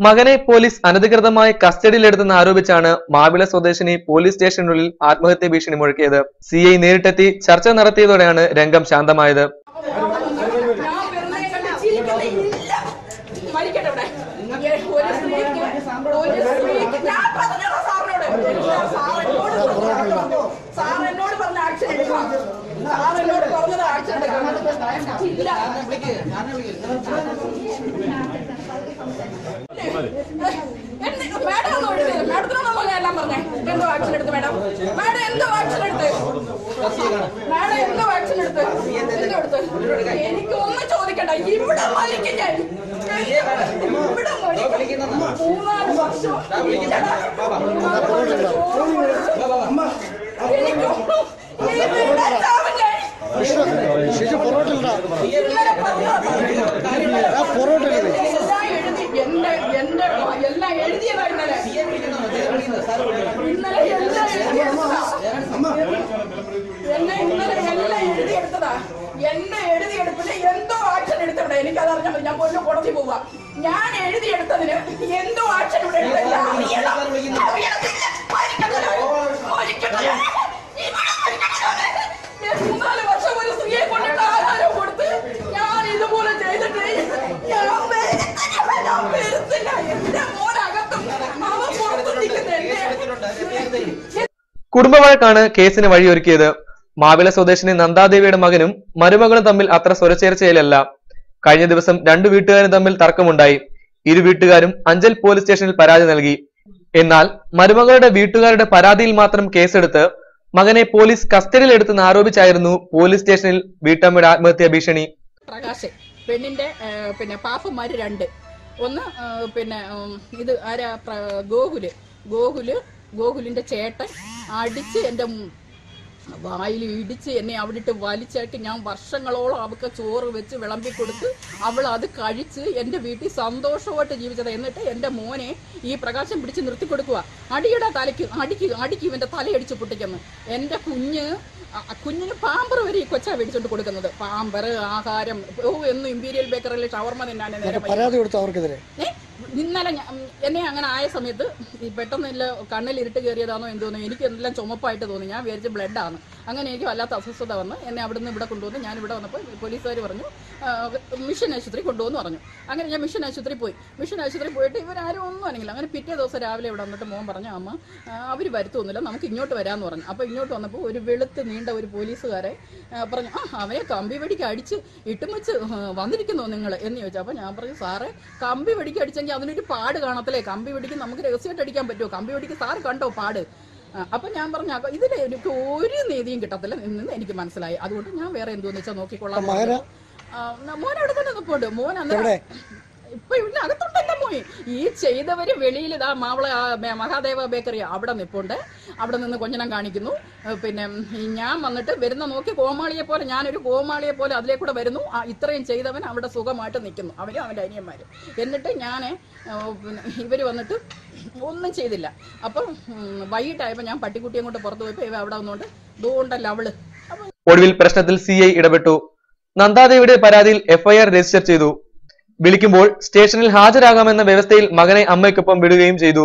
മകനെ പോലീസ് അനധികൃതമായി കസ്റ്റഡിയിലെടുത്തെന്ന് ആരോപിച്ചാണ് മാവിള സ്വദേശിനി പോലീസ് സ്റ്റേഷനുള്ളിൽ ആത്മഹത്യാ ഭീഷണി മുഴക്കിയത് സി ഐ നേരിട്ടെത്തി ചർച്ച നടത്തിയതോടെയാണ് രംഗം ശാന്തമായത് ഞാൻ വെറുതെ കണ്ട് ചിരിക്കുന്നില്ല. മരിക്കട്ടെ ഇവിടെ. ഏ, ഒരു സ്ത്രീക്ക് ഒരു സ്ത്രീക്ക് ഞാൻ പറഞ്ഞതാ സാറിനോട്. സാർ എന്നോട് പറഞ്ഞതാ. സാർ എന്നോട് പറഞ്ഞ ആക്ഷൻ എടുക്കണം സാർ എന്നോട് പറഞ്ഞത് ആക്ഷൻ എടുക്കണം ഇല്ല എന്നെ- മാഡം ഒന്നും എടുത്തില്ല. മാഡത്തിനോടാണോ ഞാൻ എല്ലാം പറഞ്ഞേ? എന്തോ ആക്ഷൻ എടുത്ത് മാഡം? മാഡം എന്തോ ആക്ഷൻ എടുത്ത്? മാഡം എന്തോ ആക്ഷൻ എടുത്ത്? എന്തോ എടുത്ത്? എനിക്ക് ഒന്നും ചോദിക്കണ്ട ഇവിടെ മരിക്കും ഞാൻ ഇവിടെ മരിക്കും. മൂന്നാല് വർഷം ഇല്ലടാ. മൂന്നാല് വർഷം ചോറ് കൊടുത്ത് എനിക്കൊന്നും ഇവിടെ ചാവും ഞാൻ. ഇന്നലെ പറഞ്ഞതാ. എല്ലാം എഴുതി എന്റെ എന്റെ എല്ലാം എഴുതിയതാ ഇന്നലെ ഇന്നലെ എല്ലാം എഴുതിയെടുത്തതാ എന്നെ ഇന്നലെ എല്ലാം എഴുതിയെടുത്തതാ എന്നെ എഴുതിയെടുത്തിട്ട് എന്തോ ആക്ഷൻ എടുത്തിവിടെ എനിക്കത് അറിഞ്ഞാൽ മതി ഞാൻ കൊല്ലം കോടതി പോവാ ഞാൻ എഴുതിയെടുത്തതിന് എന്തോ ആക്ഷൻ ഇവിടെ എടുത്തില്ല അറിയണം. അറിയണത്തില്ല. മരിക്കത്തില്ല. മരിക്കത്തില്ല. ഇവിടെ മരിക്കത്തില്ല. ഞാൻ മൂന്നാല് വർഷം ഒരു സ്ത്രീയെ കൊണ്ടിട്ട് ആഹാരം കൊടുത്ത് ഞാൻ ഇതുപോലെ ചെയ്തിട്ട് ഞാൻ വരുത്തില്ല. ഞാൻ വരുത്തില്ല. എന്റെ മോനകത്തും അവൻ പുറത്തും നിൽക്കുന്ന എന്നെ കുടുംബവഴക്കാണ് കേസിന് വഴിയൊരുക്കിയത് മാവിള സ്വദേശിനി നന്ദാദേവിയുടെ മകനും മരുമകളും തമ്മിൽ അത്ര സ്വരച്ചേർച്ചയിലല്ല കഴിഞ്ഞ ദിവസം രണ്ടു വീട്ടുകാരും തമ്മിൽ തർക്കമുണ്ടായി ഇരു വീട്ടുകാരും അഞ്ചൽ പോലീസ് സ്റ്റേഷനിൽ പരാതി നൽകി എന്നാൽ മരുമകളുടെ വീട്ടുകാരുടെ പരാതിയിൽ മാത്രം കേസെടുത്ത് മകനെ പോലീസ് കസ്റ്റഡിയിലെടുത്തെന്ന് ആരോപിച്ചായിരുന്നു പോലീസ് സ്റ്റേഷനിൽ വീട്ടമ്മയുടെ ആത്മഹത്യാ ഭീഷണി പ്രകാശ് പെണ്ണിന്റെ ആ, പിന്നെ പാപ്പന്മാര് രണ്ട് ഒന്ന് ആ, പിന്നെ ഉം, ഇത് ആരാ പ്ര- ഗോകുല് ഗോകുല് ഗോകുലിന്റെ ചേട്ടൻ അടിച്ച് എന്റെ മു- വായിൽ ഇടിച്ച് എന്നെ അവിടെ ഇട്ട് വലിച്ചായിട്ട് ഞാൻ വർഷങ്ങളോളം അവൾക്ക് ചോറ് വെച്ച് വിളമ്പി കൊടുത്ത് അവൾ അത് കഴിച്ച് എൻ്റെ വീട്ടിൽ സന്തോഷമായിട്ട് ജീവിച്ചത് എന്നിട്ട് എൻ്റെ മോനെ ഈ പ്രകാശം പിടിച്ച് നിർത്തി കൊടുക്കുക അടിയുടെ തലയ്ക്ക് അടിക്ക് അടിക്ക് ഇവൻ്റെ തലയടിച്ച് പൊട്ടിക്കുന്നു എൻ്റെ കുഞ്ഞ് അ- അ- കുഞ്ഞിന് പാമ്പർ വരെ ഈ കൊച്ചാ മേടിച്ചോണ്ട് കൊടുക്കുന്നത് പാമ്പർ ആഹാരം ഓ എന്നും ഇമ്പീരിയൽ ബേക്കറിൽ ഷവർമ തിന്നാൻ നേരം വയ്യ. പരാതി കൊടുത്തു അവർക്കെതിരെ ഏ? ഇന്നലെ ഞാൻ- ഉം, എന്നെ അങ്ങനെ ആയ സമയത്ത് ഈ പെട്ടെന്ന് ഇല്ല കണ്ണിൽ ഇരുട്ട് കയറിയതാണോ എന്തോന്നോ എനിക്ക് എല്ലാം ചുമപ്പായിട്ട് തോന്നി ഞാൻ വിചാരിച്ച ബ്ലഡാണ് അങ്ങനെ എനിക്ക് വല്ലാത്ത അസ്വസ്ഥത വന്ന് എന്നെ അവിടുന്ന് ഇവിടെ കൊണ്ടുവന്ന് ഞാൻ ഇവിടെ വന്നപ്പോൾ പോലീസുകാർ പറഞ്ഞു ആ, മിഷൻ ആശുപത്രി കൊണ്ടുവന്ന് പറഞ്ഞു അങ്ങനെ ഞാൻ മിഷൻ ആശുപത്രി പോയി മിഷൻ ആശുപത്രി പോയിട്ട് ഇവരാരും ഒന്നും അനങ്ങില്ല അങ്ങനെ പിറ്റേ ദിവസം രാവിലെ ഇവിടെ വന്നിട്ട് മോൻ പറഞ്ഞു അമ്മ അവർ വരുത്തൊന്നുമില്ല നമുക്ക് ഇങ്ങോട്ട് വരാമെന്ന് പറഞ്ഞു അപ്പോൾ ഇങ്ങോട്ട് വന്നപ്പോൾ ഒരു വെളുത്ത് നീണ്ട ഒരു പോലീസുകാരെ ആ, പറഞ്ഞു ആ അവനെ കമ്പി വെടിക്ക് അടിച്ച് ഇട്ടും വെച്ച് ആ, വന്നിരിക്കുന്നോ നിങ്ങൾ എന്ന് ചോദിച്ചു അപ്പോൾ ഞാൻ പറഞ്ഞു സാറേ കമ്പി വെടിക്ക് അടിച്ചെങ്കിൽ അതിനൊരു പാട് കാണത്തില്ലേ കമ്പി വെടിക്ക് നമുക്ക് രഹസ്യമായിട്ട് അടിക്കാൻ പറ്റുമോ കമ്പി വെടിക്ക് സാറ് കണ്ടോ പാട് ആ, അപ്പൊ ഞാൻ പറഞ്ഞു അപ്പൊ ഇതിൽ എനിക്ക് ഒരു നീതിയും കിട്ടത്തില്ല എന്ന് എനിക്ക് മനസ്സിലായി അതുകൊണ്ട് ഞാൻ വേറെ എന്തോന്ന് വെച്ചാൽ നോക്കിക്കൊള്ളാം മകന്? ആ, മോൻ അവിടെ തന്നെ നിൽപ്പുണ്ട് മോൻ എവിടെ? അന്നേരം ഇപ്പൊ ഇവിടെ അകത്തുണ്ടല്ലോ മോയി ഈ ചെയ്തവര് വെളിയിൽ ഇതാ മാവള ആ, മേ- മഹാദേവ ബേക്കറി അവിടെ നിൽപ്പുണ്ട് അവിടെ നിന്ന് കൊഞ്ഞനം കാണിക്കുന്നു ഏ, പിന്നെ ഉം, ഈ ഞാൻ വന്നിട്ട് വരുന്ന നോക്കി കോമാളിയെ പോലെ ഞാനൊരു കോമാളിയെ പോലെ അതിലേക്കൂടെ വരുന്നു ആ, ഇത്രയും ചെയ്തവൻ അവിടെ സുഖമായിട്ട് നിൽക്കുന്നു അവരും അവന്റെ അനിയന്മാരും എന്നിട്ട് ഞാൻ പിന്നെ ഇവര് വന്നിട്ട് ഒന്നും ചെയ്തില്ല അപ്പം ഉം, വൈകിട്ടായപ്പോൾ ഞാൻ പട്ടിക്കുട്ടിയെ കൊണ്ട് പുറത്ത് പോയപ്പോൾ ഇവ അവിടെ വന്നുകൊണ്ട് ഇതുകൊണ്ടല്ല അവള് അപ്പൊ ഒടുവിൽ പ്രശ്നത്തിൽ സി ഐ ഇടപെട്ടു നന്ദാദേവിയുടെ പരാതിയിൽ എഫ്ഐആർ രജിസ്റ്റർ ചെയ്തു വിളിക്കുമ്പോൾ സ്റ്റേഷനിൽ ഹാജരാകാമെന്ന വ്യവസ്ഥയിൽ മകനെ അമ്മയ്ക്കൊപ്പം വിടുകയും ചെയ്തു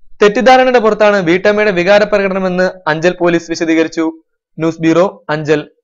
തെറ്റിദ്ധാരണയുടെ പുറത്താണ് വീട്ടമ്മയുടെ വികാര പ്രകടനമെന്ന് അഞ്ചൽ പോലീസ് വിശദീകരിച്ചു ന്യൂസ് ബ്യൂറോ അഞ്ചൽ